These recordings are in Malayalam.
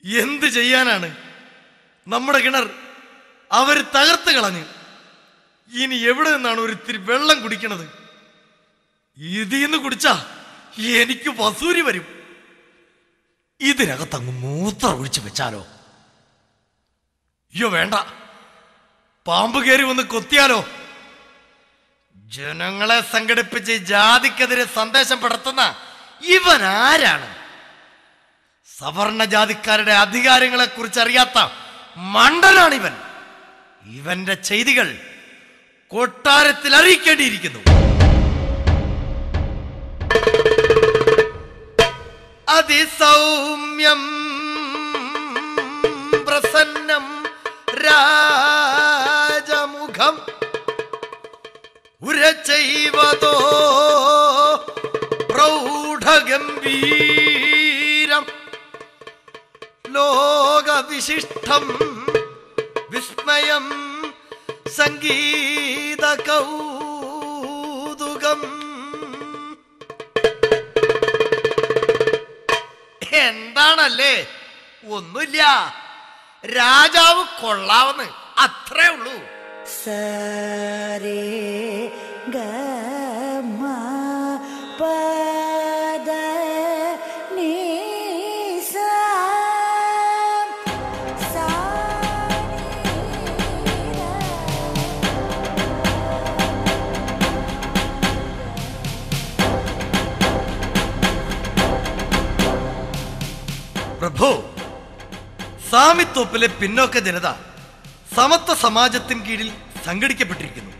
എന്ത് ചെയ്യാനാണ് നമ്മുടെ കിണർ അവർ തകർത്ത് കളഞ്ഞു ഇനി എവിടെ നിന്നാണ് ഒരു ഇത്തിരി വെള്ളം കുടിക്കണത് ഇതിന്ന് കുടിച്ചാ എനിക്ക് വസൂരി വരും ഇതിനകത്തങ്ങ് മൂത്രം ഒഴിച്ചു വെച്ചാലോ അയ്യോ വേണ്ട പാമ്പ് കയറി വന്ന് കൊത്തിയാലോ ജനങ്ങളെ സംഘടിപ്പിച്ച് ജാതിക്കെതിരെ സന്ദേശം പടർത്തുന്ന ഇവൻ ആരാണ് സവർണ ജാതിക്കാരുടെ അധികാരങ്ങളെ കുറിച്ച് അറിയാത്ത മണ്ടനാണ് ഇവൻ ഇവന്റെ ചെയ്തികൾ കൊട്ടാരത്തിൽ അറിയിക്കേണ്ടിയിരിക്കുന്നു അതിസൗമ്യം പ്രസന്നം രാജമുഖം ഉരചൈവതോ പ്രൗഢഗംഭീരം ലോകവിശിഷ്ടം വിസ്മയം സംഗീത കൗതുകം എന്താണല്ലേ ഒന്നുമില്ല രാജാവ് കൊള്ളാവെന്ന് അത്രേ ഉള്ളൂ സരേ ഗമ പദ നീ സാ സാ പ്രഭു സാമിത്തോപ്പിലെ പിന്നോക്ക ജനത സമത്വ സമാജത്തിന് കീഴിൽ സംഘടിക്കപ്പെട്ടിരിക്കുന്നു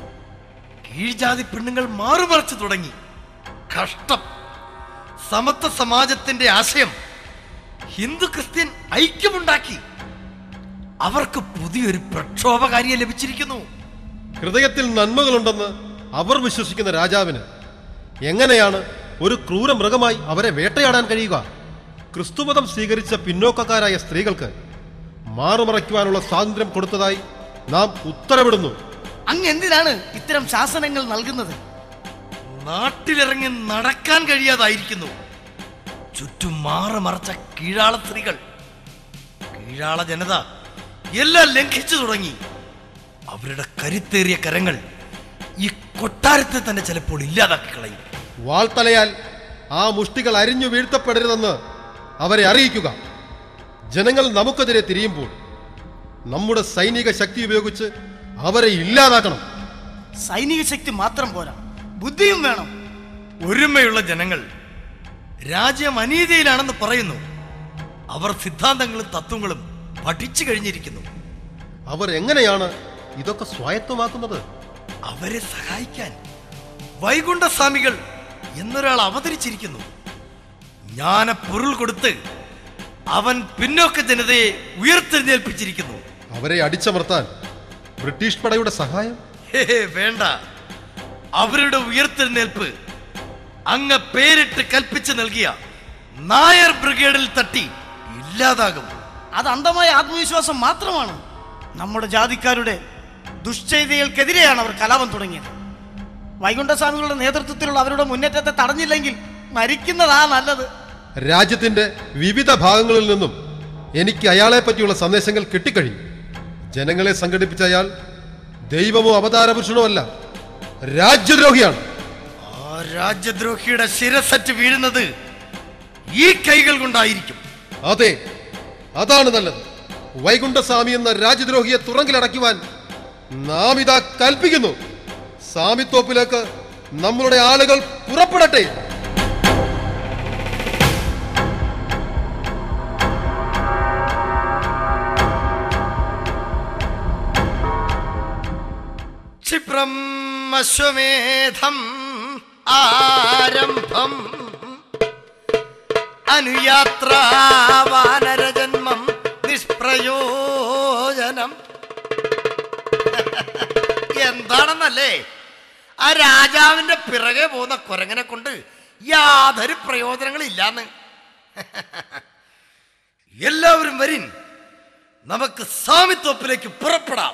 കീഴ്ജാതി പെണ്ണുങ്ങൾ മാറുമറച്ചു തുടങ്ങി കഷ്ടം സമത്വ സമാജത്തിന്റെ ആശയം ഹിന്ദു ക്രിസ്ത്യൻ ഐക്യമുണ്ടാക്കി അവർക്ക് പുതിയൊരു പ്രക്ഷോഭകാരിയെ ലഭിച്ചിരിക്കുന്നു ഹൃദയത്തിൽ നന്മകളുണ്ടെന്ന് അവർ വിശ്വസിക്കുന്ന രാജാവിന് എങ്ങനെയാണ് ഒരു ക്രൂര മൃഗമായി അവരെ വേട്ടയാടാൻ കഴിയുക ക്രിസ്തുമതം സ്വീകരിച്ച പിന്നോക്കക്കാരായ സ്ത്രീകൾക്ക് മാറുമറയ്ക്കുവാനുള്ള സ്വാതന്ത്ര്യം കൊടുത്തതായി നാം ഉത്തരവിടുന്നു അങ്ങ് എന്തിനാണ് ഇത്തരം ശാസനങ്ങൾ നൽകുന്നത് നാട്ടിലിറങ്ങി നടക്കാൻ കഴിയാതായിരിക്കുന്നു ചുറ്റും മാറി മറച്ച കീഴാള സ്ത്രീകൾ കീഴാള ജനത എല്ലാം ലംഘിച്ചു തുടങ്ങി അവരുടെ കരുത്തേറിയ കരങ്ങൾ ഈ കൊട്ടാരത്തെ തന്നെ ചിലപ്പോൾ ഇല്ലാതാക്കി കളയും വാൾത്തലയാൽ ആ മുഷ്ടികൾ അരിഞ്ഞു വീഴ്ത്തപ്പെടരുതെന്ന് അവരെ അറിയിക്കുക ജനങ്ങൾ നമുക്കെതിരെ തിരിയുമ്പോൾ നമ്മുടെ സൈനിക ശക്തി ഉപയോഗിച്ച് അവരെ ഇല്ലാതാക്കണം സൈനിക ശക്തി മാത്രം പോരാ ബുദ്ധിയും വേണം ഒരുമയുള്ള ജനങ്ങൾ രാജ്യം അനീതിയിലാണെന്ന് പറയുന്നു അവർ സിദ്ധാന്തങ്ങളും തത്വങ്ങളും പഠിച്ചു കഴിഞ്ഞിരിക്കുന്നു അവർ എങ്ങനെയാണ് ഇതൊക്കെ സ്വായത്തമാക്കുന്നത് അവരെ സഹായിക്കാൻ വൈകുണ്ഠസ്വാമികൾ എന്നൊരാൾ അവതരിച്ചിരിക്കുന്നു ജ്ഞാന പൊരുൾ കൊടുത്ത് അവൻ പിന്നോക്ക ജനതയെ ഉയർത്തെഴുന്നേൽപ്പിച്ചിരിക്കുന്നു അവരെ അടിച്ചമർത്താൻ ബ്രിട്ടീഷ് പടയുടെ സഹായം ഹേ, ഹേ, വേണ്ട അവരുടെ ഉയർത്തെഴുന്നേൽപ്പ് അങ്ങ് പേരിട്ട് കൽപ്പിച്ചു നൽകിയ നായർ ബ്രിഗേഡിൽ തട്ടി ഇല്ലാതാകും അത് അന്ധമായ ആത്മവിശ്വാസം മാത്രമാണ് നമ്മുടെ ജാതിക്കാരുടെ ദുശ്ചെയ്തികൾക്കെതിരെയാണ് അവർ കലാപം തുടങ്ങിയത് വൈകുണ്ഠസ്വാമികളുടെ നേതൃത്വത്തിലുള്ള അവരുടെ മുന്നേറ്റത്തെ തടഞ്ഞില്ലെങ്കിൽ മരിക്കുന്നതാ നല്ലത് രാജ്യത്തിന്റെ വിവിധ ഭാഗങ്ങളിൽ നിന്നും എനിക്ക് അയാളെ പറ്റിയുള്ള സന്ദേശങ്ങൾ കിട്ടിക്കഴിഞ്ഞു ജനങ്ങളെ സംഘടിപ്പിച്ച അയാൾ ദൈവമോ അവതാര പുരുഷനോ അല്ല രാജ്യദ്രോഹിയാണ് ആ രാജ്യദ്രോഹിയുടെ ശിരസറ്റ് വീഴുന്നത് ഈ കൈകൾ കൊണ്ടായിരിക്കും അതെ അതാണ് നല്ലത് വൈകുണ്ഠസ്വാമി എന്ന രാജ്യദ്രോഹിയെ തുറങ്കിലടയ്ക്കുവാൻ നാം ഇതാ കൽപ്പിക്കുന്നു സ്വാമിത്തോപ്പിലേക്ക് നമ്മളുടെ ആളുകൾ പുറപ്പെടട്ടെ ക്ഷിപ്രം അശ്വമേധം ആരംഭം അനുയാത്രാവാനരജന്മം നിഷ്പ്രയോജനം എന്താണെന്നല്ലേ ആ രാജാവിന്റെ പിറകെ പോകുന്ന കുരങ്ങനെ കൊണ്ട് യാതൊരു പ്രയോജനങ്ങളില്ലാന്ന് എല്ലാവരും വരിൻ നമുക്ക് സ്വാമിത്വപ്പിലേക്ക് പുറപ്പെടാം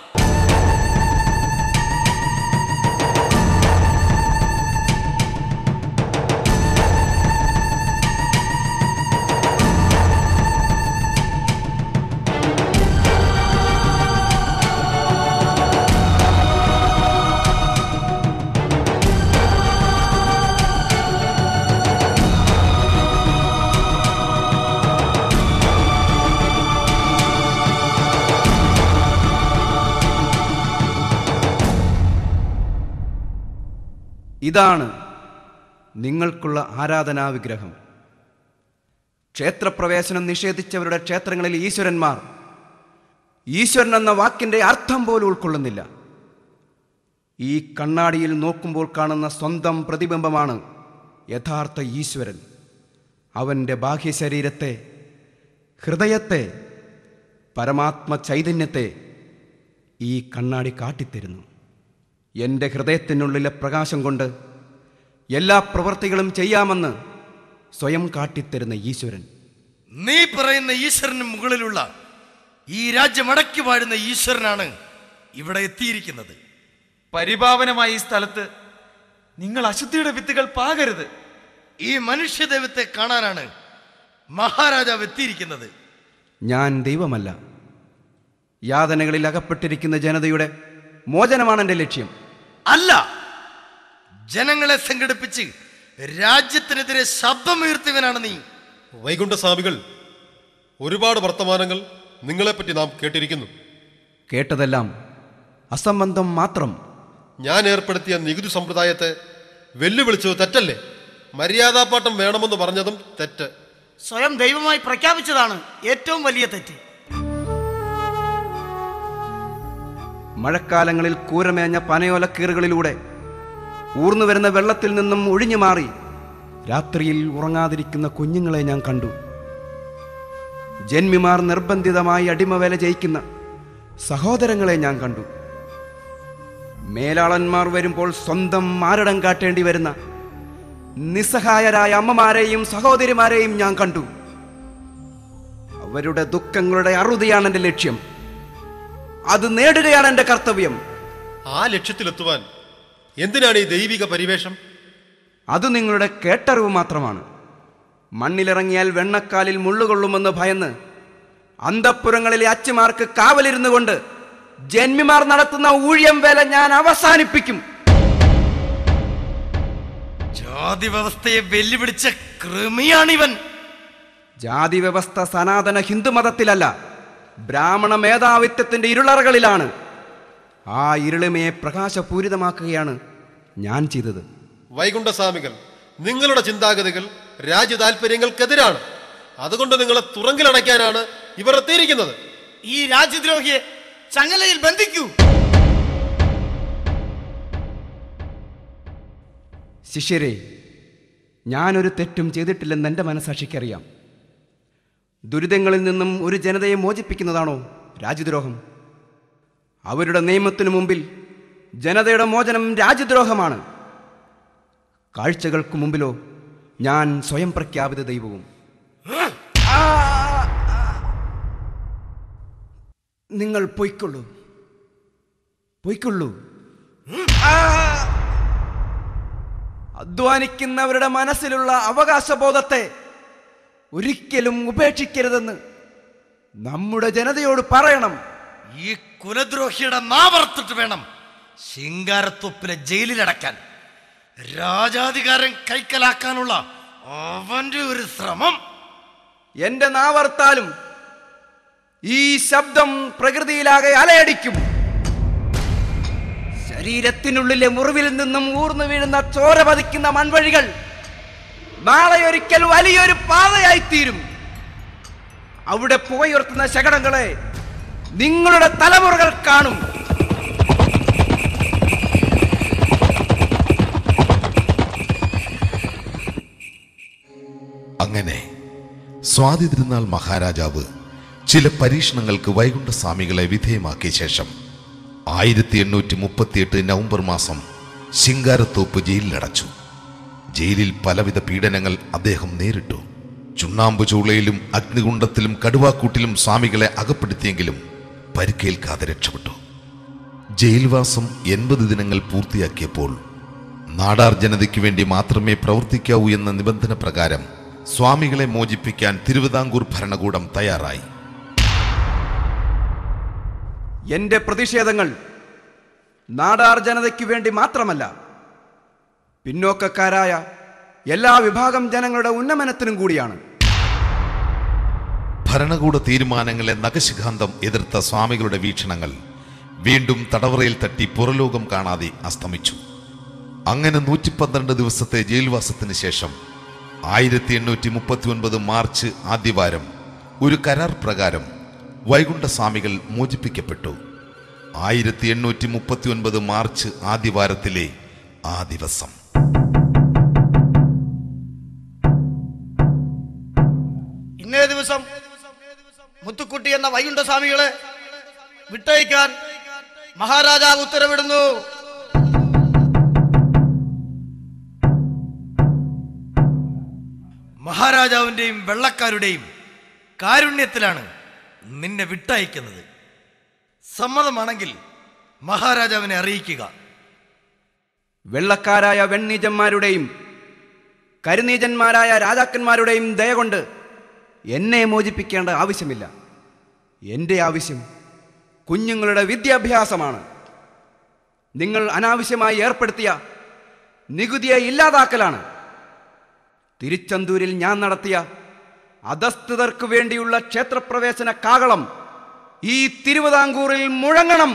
ഇതാണ് നിങ്ങൾക്കുള്ള ആരാധനാ വിഗ്രഹം ക്ഷേത്രപ്രവേശനം നിഷേധിച്ചവരുടെ ക്ഷേത്രങ്ങളിൽ ഈശ്വരന്മാർ ഈശ്വരൻ എന്ന വാക്കിൻ്റെ അർത്ഥം പോലും ഉൾക്കൊള്ളുന്നില്ല ഈ കണ്ണാടിയിൽ നോക്കുമ്പോൾ കാണുന്ന സ്വന്തം പ്രതിബിംബമാണ് യഥാർത്ഥ ഈശ്വരൻ അവൻ്റെ ബാഹ്യശരീരത്തെ ഹൃദയത്തെ പരമാത്മ ചൈതന്യത്തെ ഈ കണ്ണാടി കാട്ടിത്തരുന്നു എൻ്റെ ഹൃദയത്തിനുള്ളിലെ പ്രകാശം കൊണ്ട് എല്ലാ പ്രവൃത്തികളും ചെയ്യാമെന്ന് സ്വയം കാട്ടിത്തരുന്ന ഈശ്വരൻ നീ പറയുന്ന ഈശ്വരന് മുകളിലുള്ള ഈ രാജ്യം അടക്കി വാഴുന്ന ഈശ്വരനാണ് ഇവിടെ എത്തിയിരിക്കുന്നത് പരിപാവനമായ ഈ സ്ഥലത്ത് നിങ്ങൾ അശുദ്ധിയുടെ വിത്തുകൾ പാകരുത് ഈ മനുഷ്യദൈവത്തെ കാണാനാണ് മഹാരാജാവ് എത്തിയിരിക്കുന്നത് ഞാൻ ദൈവമല്ല യാതനകളിൽ അകപ്പെട്ടിരിക്കുന്ന ജനതയുടെ മോചനമാണ് എൻ്റെ ലക്ഷ്യം അല്ല ജനങ്ങളെ സംഘടിപ്പിച്ച് രാജ്യത്തിനെതിരെ ശബ്ദമുയർത്തിയവനാണ് നീ വൈകുണ്ഠസ്വാമികൾ ഒരുപാട് വർത്തമാനങ്ങൾ നിങ്ങളെപ്പറ്റി നാം കേട്ടിരിക്കുന്നു കേട്ടതെല്ലാം അസംബന്ധം മാത്രം ഞാൻ ഏർപ്പെടുത്തിയ നികുതി സമ്പ്രദായത്തെ വെല്ലുവിളിച്ചത് തെറ്റല്ലേ മര്യാദാപ്പാട്ടം വേണമെന്ന് പറഞ്ഞതും തെറ്റ് സ്വയം ദൈവമായി പ്രഖ്യാപിച്ചതാണ് ഏറ്റവും വലിയ തെറ്റ് മഴക്കാലങ്ങളിൽ കൂരമേഞ്ഞ പനയോലക്കീറുകളിലൂടെ ഊർന്നു വരുന്ന വെള്ളത്തിൽ നിന്നും ഒഴിഞ്ഞു മാറി രാത്രിയിൽ ഉറങ്ങാതിരിക്കുന്ന കുഞ്ഞുങ്ങളെ ഞാൻ കണ്ടു ജന്മിമാർ നിർബന്ധിതമായി അടിമവേല ചെയ്യിക്കുന്ന സഹോദരങ്ങളെ ഞാൻ കണ്ടു മേലാളന്മാർ വരുമ്പോൾ സ്വന്തം മാരടം കാട്ടേണ്ടി വരുന്ന നിസ്സഹായരായ അമ്മമാരെയും സഹോദരിമാരെയും ഞാൻ കണ്ടു അവരുടെ ദുഃഖങ്ങളുടെ അറുതിയാണ് എൻ്റെ ലക്ഷ്യം അത് നേടുകയാണ് എൻ്റെ കർത്തവ്യം ആ ലക്ഷ്യത്തിലെത്തുവാൻ എന്തിനാണ് ഈ ദൈവിക പരിവേഷം അത് നിങ്ങളുടെ കേട്ടറിവ് മാത്രമാണ് മണ്ണിലിറങ്ങിയാൽ വെണ്ണക്കാലിൽ മുള്ളുകൊള്ളുമെന്ന് ഭയന്ന് അന്തപ്പുരങ്ങളിലെ അച്ഛമാർക്ക് കാവലിരുന്നു കൊണ്ട് ജന്മിമാർ നടത്തുന്ന ഊഴിയം വേല ഞാൻ അവസാനിപ്പിക്കും ജാതി വ്യവസ്ഥയെ വെല്ലുവിളിച്ച കൃമിയാണിവൻ ജാതി വ്യവസ്ഥ സനാതന ഹിന്ദുമതത്തിലല്ല ബ്രാഹ്മണ മേധാവിത്വത്തിന്റെ ഇരുളറകളിലാണ് ആ ഇരുളിമയെ പ്രകാശപൂരിതമാക്കുകയാണ് ഞാൻ ചെയ്തത് വൈകുണ്ഠസ്വാമികൾ നിങ്ങളുടെ ചിന്താഗതികൾ രാജ്യ താല്പര്യങ്ങൾക്കെതിരാണ് അതുകൊണ്ട് നിങ്ങളെ തുറങ്കിലടയ്ക്കാനാണ് ഇവർ എത്തിയിരിക്കുന്നത് ഈ രാജ്യദ്രോഹിയെ ചങ്ങലയിൽ ബന്ധിക്കൂ ശിഷ്യരെ ഞാനൊരു തെറ്റും ചെയ്തിട്ടില്ലെന്ന് എൻ്റെ മനസാക്ഷിക്കറിയാം ദുരിതങ്ങളിൽ നിന്നും ഒരു ജനതയെ മോചിപ്പിക്കുന്നതാണോ രാജ്യദ്രോഹം അവരുടെ നിയമത്തിനു മുമ്പിൽ ജനതയുടെ മോചനം രാജ്യദ്രോഹമാണ് കാഴ്ചകൾക്ക് മുമ്പിലോ ഞാൻ സ്വയം പ്രഖ്യാപിത ദൈവവും ആ! നിങ്ങൾ പൊയ്ക്കൊള്ളൂ പൊയ്ക്കൊള്ളൂ അധ്വാനിക്കുന്നവരുടെ മനസ്സിലുള്ള അവകാശബോധത്തെ ഒരിക്കലും ഉപേക്ഷിക്കരുതെന്ന് നമ്മുടെ ജനതയോട് പറയണം ഈ കുലദ്രോഹിയുടെ നാവർത്തിട്ട് വേണം ശിങ്കാരത്തൊപ്പിലെ ജയിലിലടക്കാൻ രാജാധികാരം കൈക്കലാക്കാനുള്ള അവന്റെ ഒരു ശ്രമം എന്റെ നാവർത്താലും ഈ ശബ്ദം പ്രകൃതിയിലാകെ അലയടിക്കും ശരീരത്തിനുള്ളിലെ മുറിവിൽ നിന്നും ഊർന്നു വീഴുന്ന ചോര പതിക്കുന്ന മൺവഴികൾ നാളെ ഒരിക്കൽ വലിയൊരു പാതയായിത്തീരും അവിടെ പുകയുയർത്തുന്ന ശകടങ്ങളെ നിങ്ങളുടെ തലമുറകൾ കാണും അങ്ങനെ സ്വാതി തിരുനാൾ മഹാരാജാവ് ചില പരീക്ഷണങ്ങൾക്ക് വൈകുണ്ഠസ്വാമികളെ വിധേയമാക്കിയ ശേഷം ആയിരത്തി എണ്ണൂറ്റി മുപ്പത്തിയെട്ട് നവംബർ മാസം ശിങ്കാരത്തോപ്പ് ജയിലിലടച്ചു ജയിലിൽ പലവിധ പീഡനങ്ങൾ അദ്ദേഹം നേരിട്ടു ചുണ്ണാമ്പ് ചൂളയിലും അഗ്നികുണ്ഡത്തിലും കടുവാക്കൂട്ടിലും സ്വാമികളെ അകപ്പെടുത്തിയെങ്കിലും പരിക്കേൽക്കാതെ രക്ഷപ്പെട്ടു ജയിൽവാസം എൺപത് ദിനങ്ങൾ പൂർത്തിയാക്കിയപ്പോൾ നാടാർ ജനതയ്ക്ക് വേണ്ടി മാത്രമേ പ്രവർത്തിക്കാവൂ എന്ന നിബന്ധന പ്രകാരം സ്വാമികളെ മോചിപ്പിക്കാൻ തിരുവിതാംകൂർ ഭരണകൂടം തയ്യാറായി എന്റെ പ്രതിഷേധങ്ങൾ നാടാർ ജനതയ്ക്ക് വേണ്ടി മാത്രമല്ല പിന്നോക്കക്കാരായ എല്ലാ വിഭാഗം ജനങ്ങളുടെ ഉന്നമനത്തിനും കൂടിയാണ് ഭരണകൂട തീരുമാനങ്ങളെ നഖശിഖാന്തം എതിർത്ത സ്വാമികളുടെ വീക്ഷണങ്ങൾ വീണ്ടും തടവറയിൽ തട്ടി പുറലോകം കാണാതെ അസ്തമിച്ചു അങ്ങനെ നൂറ്റി പന്ത്രണ്ട് ദിവസത്തെ ജയിൽവാസത്തിന് ശേഷം ആയിരത്തി എണ്ണൂറ്റി മുപ്പത്തി ഒൻപത് മാർച്ച് ആദ്യവാരം ഒരു കരാർ പ്രകാരം വൈകുണ്ഠസ്വാമികൾ മോചിപ്പിക്കപ്പെട്ടു ആയിരത്തി എണ്ണൂറ്റി മുപ്പത്തി ഒൻപത് മാർച്ച് ആദ്യവാരത്തിലെ ആ ദിവസം ഇന്നേ ദിവസം മുത്തുക്കുട്ടി എന്ന വൈകുണ്ഠസ്വാമികളെ വിട്ടയക്കാൻ മഹാരാജാവ് ഉത്തരവിടുന്നു മഹാരാജാവിന്റെയും വെള്ളക്കാരുടെയും കാരുണ്യത്തിലാണ് നിന്നെ വിട്ടയക്കുന്നത് സമ്മതമാണെങ്കിൽ മഹാരാജാവിനെ അറിയിക്കുക വെള്ളക്കാരായ വെണ്ണീജന്മാരുടെയും കരുനീജന്മാരായ രാജാക്കന്മാരുടെയും ദയ കൊണ്ട് എന്നെ മോചിപ്പിക്കേണ്ട ആവശ്യമില്ല എൻ്റെ ആവശ്യം കുഞ്ഞുങ്ങളുടെ വിദ്യാഭ്യാസമാണ് നിങ്ങൾ അനാവശ്യമായി ഏർപ്പെടുത്തിയ നികുതിയെ ഇല്ലാതാക്കലാണ് തിരുച്ചന്തൂരിൽ ഞാൻ നടത്തിയ അധസ്ഥിതർക്ക് വേണ്ടിയുള്ള ക്ഷേത്രപ്രവേശന കാകളം ഈ തിരുവിതാംകൂറിൽ മുഴങ്ങണം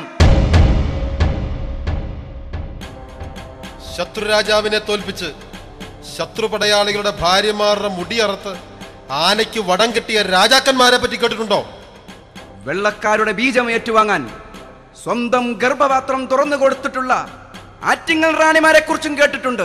ശത്രുരാജാവിനെ തോൽപ്പിച്ച് ശത്രുപടയാളികളുടെ ഭാര്യമാരുടെ മുടിയറുത്ത് ആനയ്ക്ക് വടം കെട്ടിയ രാജാക്കന്മാരെ പറ്റി കേട്ടിട്ടുണ്ടോ വെള്ളക്കാരുടെ ബീജം ഏറ്റുവാങ്ങാൻ സ്വന്തം ഗർഭപാത്രം തുറന്നു കൊടുത്തിട്ടുള്ള ആറ്റിങ്ങൽ റാണിമാരെ കുറിച്ചും കേട്ടിട്ടുണ്ട്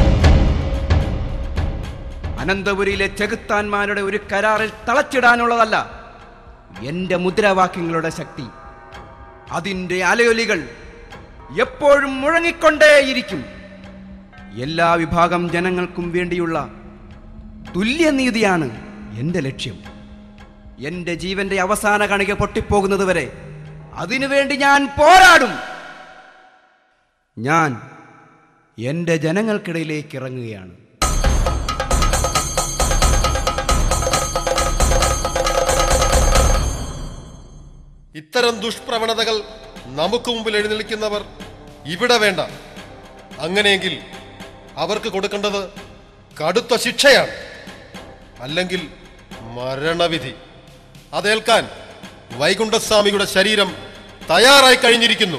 അനന്തപുരിയിലെ ചെകുത്താന്മാരുടെ ഒരു കരാറിൽ തളച്ചിടാനുള്ളതല്ല എന്റെ മുദ്രാവാക്യങ്ങളുടെ ശക്തി അതിൻ്റെ അലയൊലികൾ എപ്പോഴും മുഴങ്ങിക്കൊണ്ടേയിരിക്കും എല്ലാ വിഭാഗം ജനങ്ങൾക്കും വേണ്ടിയുള്ള തുല്യനീതിയാണ് എൻ്റെ ലക്ഷ്യം എന്റെ ജീവന്റെ അവസാന കണിക പൊട്ടിപ്പോകുന്നത് വരെ അതിനുവേണ്ടി ഞാൻ പോരാടും ഞാൻ എന്റെ ജനങ്ങൾക്കിടയിലേക്ക് ഇറങ്ങുകയാണ് ഇത്തരം ദുഷ്പ്രവണതകൾ നമുക്ക് മുമ്പിൽ എഴുന്നള്ളിക്കുന്നവർ ഇവിടെ വേണ്ട അങ്ങനെയെങ്കിൽ അവർക്ക് കൊടുക്കേണ്ടത് കടുത്ത ശിക്ഷയാണ് അല്ലെങ്കിൽ മരണവിധി അതേൽക്കാൻ വൈകുണ്ഠസ്വാമിയുടെ ശരീരം തയ്യാറായി കഴിഞ്ഞിരിക്കുന്നു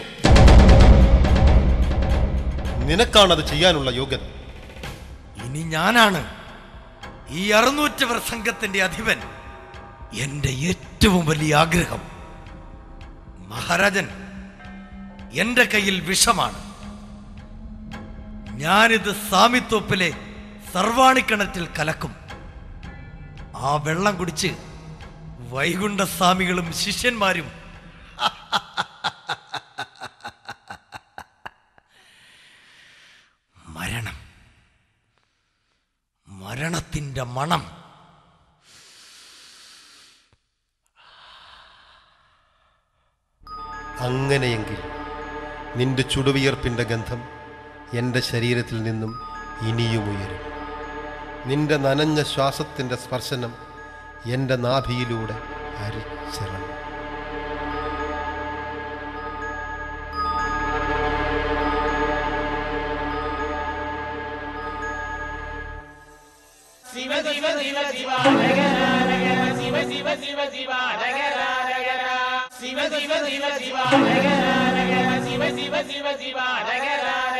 നിനക്കാണത് ചെയ്യാനുള്ള യോഗ്യത ഇനി ഞാനാണ് ഈ അറുന്നൂറ്റവർ സംഘത്തിന്റെ അധിപൻ എന്റെ ഏറ്റവും വലിയ ആഗ്രഹം മഹാരാജൻ എന്റെ കയ്യിൽ വിഷമാണ് ഞാനിത് സാമിത്തോപ്പിലെ സർവാണിക്കിണറ്റിൽ കലക്കും ആ വെള്ളം കുടിച്ച് വൈകുണ്ഠസ്വാമികളും ശിഷ്യന്മാരും മരണം മരണത്തിന്റെ മണം അങ്ങനെയെങ്കിൽ നിന്റെ ചുടുവിയർപ്പിന്റെ ഗന്ധം എൻ്റെ ശരീരത്തിൽ നിന്നും ഇനിയും ഉയരും നിന്റെ നനഞ്ഞ ശ്വാസത്തിന്റെ സ്പർശനം എൻ്റെ നാഭിയിലൂടെ അരിച്ചിറങ്ങും శివ శివ శివ శివ నగర నగర శివ శివ శివ శివ నగర నగర శివ శివ శివ శివ నగర నగర శివ శివ శివ శివ నగర